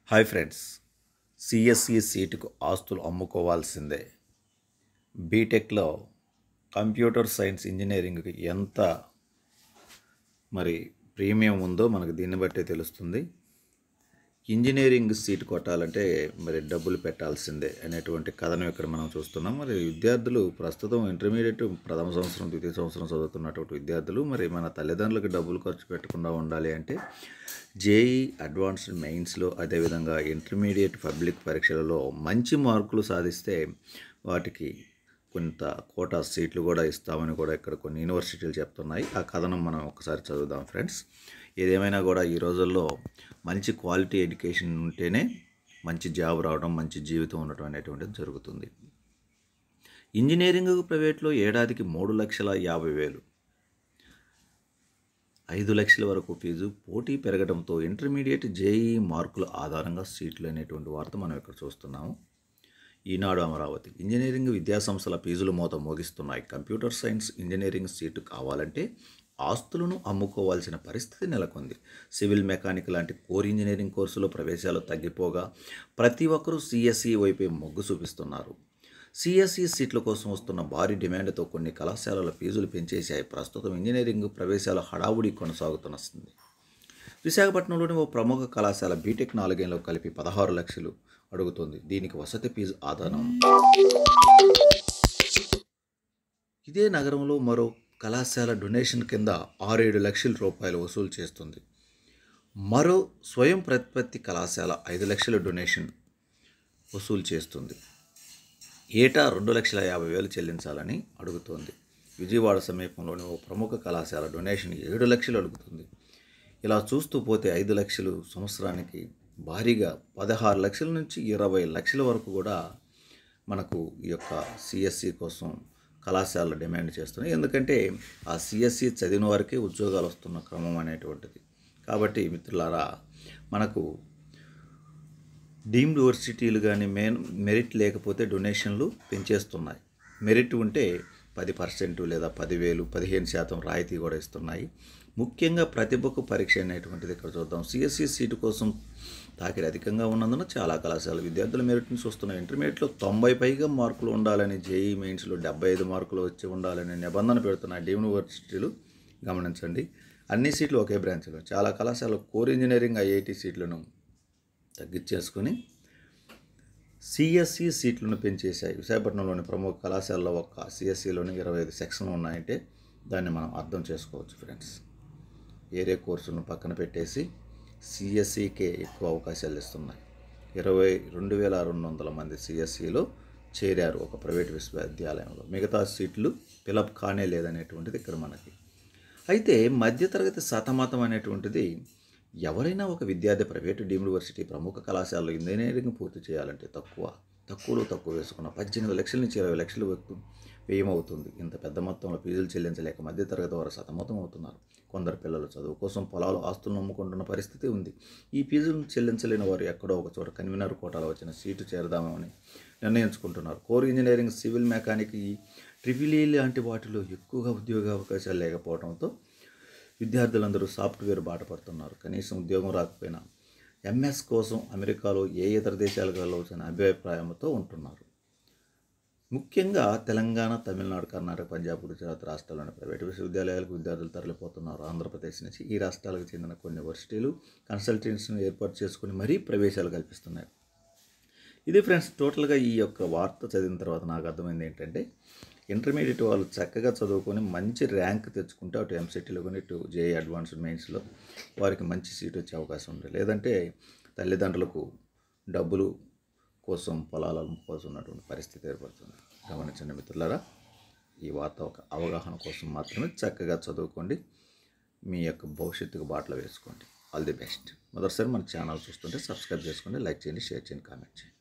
hi friends CSC సీటుకు ఆస్తులు అమ్ముకోవాల్సిందే బీటెక్లో కంప్యూటర్ సైన్స్ ఇంజనీరింగ్కి ఎంత మరి ప్రీమియం ఉందో మనకు దీన్ని బట్టే తెలుస్తుంది ఇంజనీరింగ్ సీట్ కొట్టాలంటే మరి డబ్బులు పెట్టాల్సిందే అనేటువంటి కథనం ఇక్కడ మనం చూస్తున్నాం మరి విద్యార్థులు ప్రస్తుతం ఇంటర్మీడియట్ ప్రథమ సంవత్సరం ద్వితీయ సంవత్సరం చదువుతున్నటువంటి విద్యార్థులు మరి మన తల్లిదండ్రులకు డబ్బులు ఖర్చు పెట్టకుండా ఉండాలి అంటే జేఈ అడ్వాన్స్డ్ మెయిన్స్లో అదేవిధంగా ఇంటర్మీడియట్ పబ్లిక్ పరీక్షలలో మంచి మార్కులు సాధిస్తే వాటికి కొంత కోటా సీట్లు కూడా ఇస్తామని కూడా ఇక్కడ కొన్ని యూనివర్సిటీలు చెప్తున్నాయి ఆ కథనం మనం ఒకసారి చదువుదాం ఫ్రెండ్స్ ఏదేమైనా కూడా ఈ రోజుల్లో మంచి క్వాలిటీ ఎడ్యుకేషన్ ఉంటేనే మంచి జాబ్ రావడం మంచి జీవితం ఉండటం అనేటువంటిది జరుగుతుంది ఇంజనీరింగ్ ప్రైవేట్లో ఏడాదికి మూడు లక్షల యాభై వేలు ఐదు లక్షల వరకు ఫీజు పోటీ పెరగడంతో ఇంటర్మీడియట్ జేఈ మార్కుల ఆధారంగా సీట్లు అనేటువంటి వార్త మనం ఇక్కడ చూస్తున్నాము ఈనాడు అమరావతి ఇంజనీరింగ్ విద్యాసంస్థల ఫీజులు మోత మోగిస్తున్నాయి కంప్యూటర్ సైన్స్ ఇంజనీరింగ్ సీటు కావాలంటే ఆస్తులను అమ్ముకోవాల్సిన పరిస్థితి నెలకొంది సివిల్ మెకానిక్ లాంటి కోర్ ఇంజనీరింగ్ కోర్సులో ప్రవేశాలు తగ్గిపోగా ప్రతి ఒక్కరూ సిఎస్ఈ వైపే మొగ్గు చూపిస్తున్నారు సిఎస్ఈ సీట్ల కోసం వస్తున్న భారీ డిమాండ్తో కొన్ని కళాశాలల ఫీజులు పెంచేశాయి ప్రస్తుతం ఇంజనీరింగ్ ప్రవేశాల హడావుడి కొనసాగుతున్నస్తుంది విశాఖపట్నంలోని ఓ ప్రముఖ కళాశాల బీటెక్ నాలుగేళ్ళు కలిపి పదహారు లక్షలు అడుగుతుంది దీనికి వసతి ఫీజు ఆధారం ఇదే నగరంలో మరో కళాశాల డొనేషన్ కింద ఆరేడు లక్షల రూపాయలు వసూలు చేస్తుంది మరో స్వయం ప్రతిపత్తి కళాశాల ఐదు లక్షల డొనేషన్ వసూలు చేస్తుంది ఏటా రెండు లక్షల యాభై వేలు చెల్లించాలని అడుగుతోంది విజయవాడ సమీపంలోని ఓ ప్రముఖ కళాశాల డొనేషన్ ఏడు లక్షలు అడుగుతుంది ఇలా చూస్తూ పోతే ఐదు లక్షలు సంవత్సరానికి భారీగా పదహారు లక్షల నుంచి ఇరవై లక్షల వరకు కూడా మనకు ఈ యొక్క సిఎస్సి కోసం కళాశాలలు డిమాండ్ చేస్తున్నాయి ఎందుకంటే ఆ సిఎస్సి చదివిన వారికి ఉద్యోగాలు వస్తున్న క్రమం అనేటువంటిది కాబట్టి మిత్రులారా మనకు డీమ్డ్ యూనివర్సిటీలు కానీ మెయిన్ మెరిట్ లేకపోతే డొనేషన్లు పెంచేస్తున్నాయి మెరిట్ ఉంటే పది పర్సెంట్ లేదా పదివేలు పదిహేను శాతం రాయితీ కూడా ఇస్తున్నాయి ముఖ్యంగా ప్రతిభకు పరీక్ష అనేటువంటిది ఇక్కడ చూద్దాం సిఎస్సి సీటు కోసం తాకిడి అధికంగా ఉన్నందున చాలా కళాశాల విద్యార్థుల మెరిట్ని చూస్తున్నాయి ఇంటర్మీడియట్లో తొంభై పైగా మార్కులు ఉండాలని జేఈ మెయిన్స్లో డెబ్బై ఐదు మార్కులు వచ్చి ఉండాలని నిబంధన పెడుతున్నాయి డీమ్డ్ యూనివర్సిటీలు గమనించండి అన్ని సీట్లు ఒకే బ్రాంచ్లో చాలా కళాశాల కోర్ ఇంజనీరింగ్ ఐఐటి సీట్లను తగ్గించేసుకొని సిఎస్సి సీట్లను పెంచేశాయి విశాఖపట్నంలోని ప్రముఖ కళాశాలలో ఒక సిఎస్సిలోని ఇరవై ఐదు సెక్షన్లు ఉన్నాయంటే దాన్ని మనం అర్థం చేసుకోవచ్చు ఫ్రెండ్స్ ఏరే కోర్సులను పక్కన పెట్టేసి సిఎస్సికే ఎక్కువ అవకాశాలు ఇస్తున్నాయి ఇరవై రెండు వేల రెండు వందల మంది సిఎస్సిలో చేరారు ఒక ప్రైవేట్ విశ్వవిద్యాలయంలో మిగతా సీట్లు ఫిలప్ కానే లేదనేటువంటిది ఇక్కడ మనకి అయితే మధ్యతరగతి సతమతం అనేటువంటిది ఎవరైనా ఒక విద్యార్థి ప్రైవేటు డీమ్డ్ యూనివర్సిటీ ప్రముఖ కళాశాలలో ఇంజనీరింగ్ పూర్తి చేయాలంటే తక్కువ తక్కువలో తక్కువ వేసుకున్న పద్దెనిమిది లక్షల నుంచి ఇరవై లక్షలు వ్యక్తం వ్యయమవుతుంది ఇంత పెద్ద మొత్తంలో ఫీజులు చెల్లించలేక మధ్యతరగతి వారు సతమతం అవుతున్నారు కొందరు పిల్లలు చదువు కోసం పొలాలు ఆస్తులను నమ్ముకుంటున్న పరిస్థితి ఉంది ఈ ఫీజులను చెల్లించలేని వారు ఎక్కడో ఒక చోట కన్వీనర్ కోటాలో వచ్చిన సీటు చేరదామని నిర్ణయించుకుంటున్నారు కోర్ ఇంజనీరింగ్ సివిల్ మెకానిక్ ఈ ట్రిపుల్ ఈ లాంటి వాటిలో ఎక్కువగా ఉద్యోగ అవకాశాలు లేకపోవడంతో విద్యార్థులందరూ సాఫ్ట్వేర్ బాట పడుతున్నారు కనీసం ఉద్యోగం రాకపోయినా ఎంఎస్ కోసం అమెరికాలో ఏ ఇతర దేశాలకు వెళ్ళవచ్చనే అభిప్రాయంతో ఉంటున్నారు ముఖ్యంగా తెలంగాణ తమిళనాడు కర్ణాటక పంజాబ్ గుజరాత్ రాష్ట్రాల్లోని ప్రైవేటు విశ్వవిద్యాలయాలకు విద్యార్థులు తరలిపోతున్నారు ఆంధ్రప్రదేశ్ నుంచి ఈ రాష్ట్రాలకు చెందిన కొన్ని యూనివర్సిటీలు కన్సల్టెన్సీని ఏర్పాటు చేసుకుని మరీ ప్రవేశాలు కల్పిస్తున్నాయి ఇది ఫ్రెండ్స్ టోటల్గా ఈ యొక్క వార్త చదివిన తర్వాత నాకు అర్థమైంది ఏంటంటే ఇంటర్మీడియట్ వాళ్ళు చక్కగా చదువుకొని మంచి ర్యాంక్ తెచ్చుకుంటే అటు ఎంసెట్లో కానీ ఇటు జేఈ అడ్వాన్స్డ్ మెయిన్స్లో వారికి మంచి సీట్ వచ్చే అవకాశం ఉంది లేదంటే తల్లిదండ్రులకు డబ్బులు కోసం పొలాలు అమ్ముకోవాల్సి ఉన్నటువంటి పరిస్థితి ఏర్పడుతుంది గమనించండి మిత్రులారా ఈ వార్త ఒక అవగాహన కోసం మాత్రమే చక్కగా చదువుకోండి మీ యొక్క భవిష్యత్తుకు బాటలో వేసుకోండి ఆల్ ది బెస్ట్ మొదటిసారి మన ఛానల్ చూస్తుంటే సబ్స్క్రైబ్ చేసుకోండి లైక్ చేయండి షేర్ చేయండి కామెంట్ చేయండి